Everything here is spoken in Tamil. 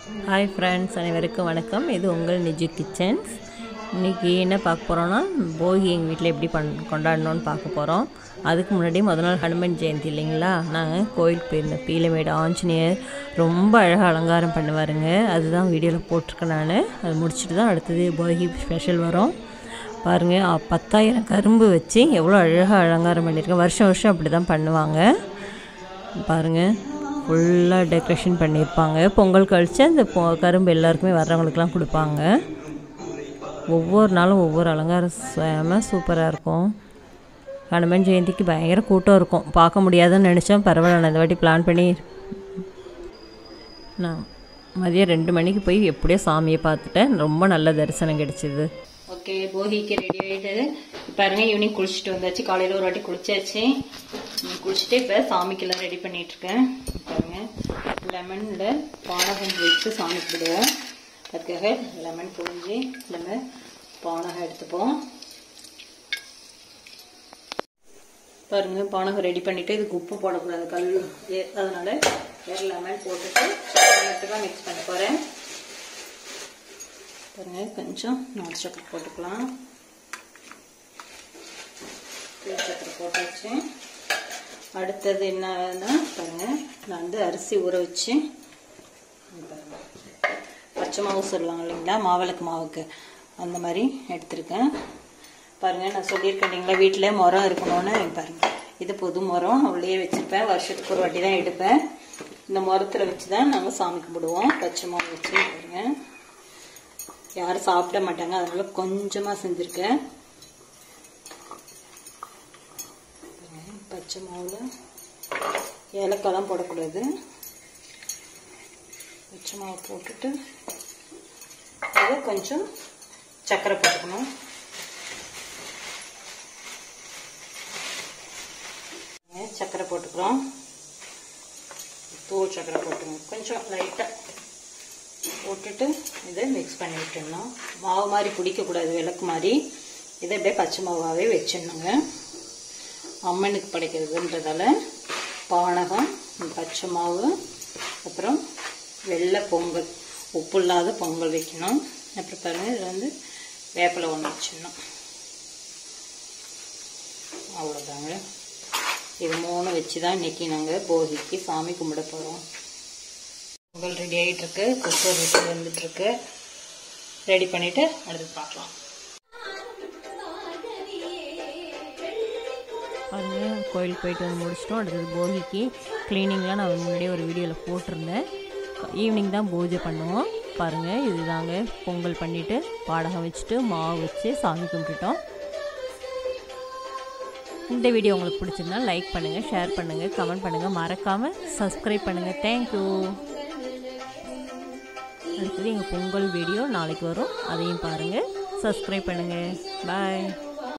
ஹாய் ஃப்ரெண்ட்ஸ் அனைவருக்கும் வணக்கம் இது உங்கள் நிஜு கிச்சன்ஸ் இன்றைக்கி என்ன பார்க்க போகிறோன்னா போகி எங்கள் வீட்டில் எப்படி பண் கொண்டாடணும்னு பார்க்க போகிறோம் அதுக்கு முன்னாடி முத நாள் ஹனுமன் ஜெயந்தி இல்லைங்களா நாங்கள் கோயிலுக்கு போயிருந்தோம் பீலமேடு ஆஞ்சநேயர் ரொம்ப அழகாக அலங்காரம் பண்ணுவாருங்க அதுதான் வீடியோவில் போட்டிருக்கேன் நான் அது முடிச்சுட்டு தான் அடுத்தது போகி ஸ்பெஷல் வரும் பாருங்கள் அ, பத்தாயிரம் கரும்பு வச்சு எவ்வளோ அழகாக அலங்காரம் பண்ணியிருக்கேன் வருஷம் வருஷம் அப்படி தான் பண்ணுவாங்க பாருங்கள் ஃபுல்லாக டெக்கரேஷன் பண்ணியிருப்பாங்க பொங்கல் கழித்து அந்த பொ கரும்பு எல்லாருக்குமே வர்றவங்களுக்குலாம் கொடுப்பாங்க ஒவ்வொரு நாளும் ஒவ்வொரு அலங்காரம் செம சூப்பராக இருக்கும் ஹனுமன் ஜெயந்திக்கு பயங்கர கூட்டம் இருக்கும் பார்க்க முடியாதுன்னு நினச்சோம் பரவாயில்ல நான் இந்த வாட்டி பிளான் பண்ணி நான் மதியம் ரெண்டு மணிக்கு போய் எப்படியோ சாமியை பார்த்துட்டேன் ரொம்ப நல்ல தரிசனம் கிடைச்சிது ஓகே போகிக்கு ரெடி ஆகிட்டு பாருங்க ஈவினிங் குளிச்சுட்டு வந்தாச்சு காலையில் ஒரு வாட்டி குளிச்சாச்சு உம், குளிச்சுட்டு இப்போ சாமிக்கெல்லாம் ரெடி பண்ணிட்டு இருக்கேன் பாருங்க லெமனில் பானகம் வச்சு சாமி கும்பிடுவோம் அதுக்காக லெமன் புழிஞ்சு நம்ம பானகம் எடுத்துப்போம் பாருங்க பானகம் ரெடி பண்ணிட்டு இதுக்கு உப்பு போடக்கூடாது கல் ஏ- அதனால வேறு லெமன் போட்டுட்டு தான் மிக்ஸ் பண்ண போகிறேன் பாருங்க கொஞ்சம் நாட்டு சக்கரை போட்டுக்கலாம் தேன் சக்கரை போட்டாச்சு அடுத்தது என்னன்னா பாருங்க நான் வந்து அரிசி ஊற வச்சு இங்க பாருங்க பச்சை மாவு சொல்லுவாங்க இல்லைங்களா மாவிளக்கு மாவுக்கு அந்த மாதிரி எடுத்திருக்கேன் பாருங்க நான் சொல்லியிருக்கேன் இல்லைங்களா வீட்டில் முறம் இருக்கணும்னு பாருங்க இது புது முறம் உள்ளே வச்சுருப்பேன் வருஷத்துக்கு ஒரு வாட்டி தான் எடுப்பேன் இந்த முறத்தில் வச்சு தான் நாங்கள் சாமி கும்பிடுவோம் பச்சை மாவு வச்சு பாருங்க யாரும் சாப்பிட மாட்டாங்க அதனால கொஞ்சமாக செஞ்சுருக்கேன் பச்சை மாவில் ஏலக்காய்லாம் போடக்கூடாது பச்சை மாவு போட்டுட்டு அதை கொஞ்சம் சர்க்கரை போட்டுக்கணும் சர்க்கரை போட்டுக்கிறோம் தூள் சர்க்கரை போட்டுக்கணும் கொஞ்சம் லைட்டாக போட்டுட்டு இதை மிக்ஸ் பண்ணி விட்டுடணும் மாவு மாதிரி பிடிக்கக்கூடாது விளக்கு மாதிரி இதை அப்படியே பச்சை மாவாகவே வச்சிடணுங்க அம்மனுக்கு படைக்கிறதுன்றதால பானகம் பச்சை மாவு அப்புறம் வெள்ளை பொங்கல் உப்பு இல்லாத பொங்கல் வைக்கணும் அப்புறம் பாருங்கள் இதில் வந்து வேப்பிலை ஒன்று வச்சிடணும் அவ்வளோதாங்க இது மூணு வச்சு தான் இன்றைக்கி நாங்கள் போகிக்கு சாமி கும்பிட போகிறோம் பொங்கல் ரெடி ஆகிட்டு இருக்கு குக்கர் விட்டு வந்துட்டு இருக்கு ரெடி பண்ணிட்டு அடுத்து பார்க்கலாம் பாருங்க கோயிலுக்கு போயிட்டு வந்து முடிச்சிட்டோம் அடுத்தது போகிக்கு க்ளீனிங்லாம் நான் முன்னாடியே ஒரு வீடியோவில் போட்டிருந்தேன் ஈவினிங் தான் பூஜை பண்ணுவோம் பாருங்கள் இதுதாங்க பொங்கல் பண்ணிவிட்டு பாடகம் வச்சுட்டு மாவு வச்சு சாமி கும்பிட்டுட்டோம் இந்த வீடியோ உங்களுக்கு பிடிச்சிருந்தா லைக் பண்ணுங்கள் ஷேர் பண்ணுங்கள் கமெண்ட் பண்ணுங்கள் மறக்காமல் சப்ஸ்கிரைப் பண்ணுங்கள் தேங்க்யூ அடுத்தது எங்கள் பொங்கல் வீடியோ நாளைக்கு வரும் அதையும் பாருங்கள் சப்ஸ்கிரைப் பண்ணுங்கள் பாய்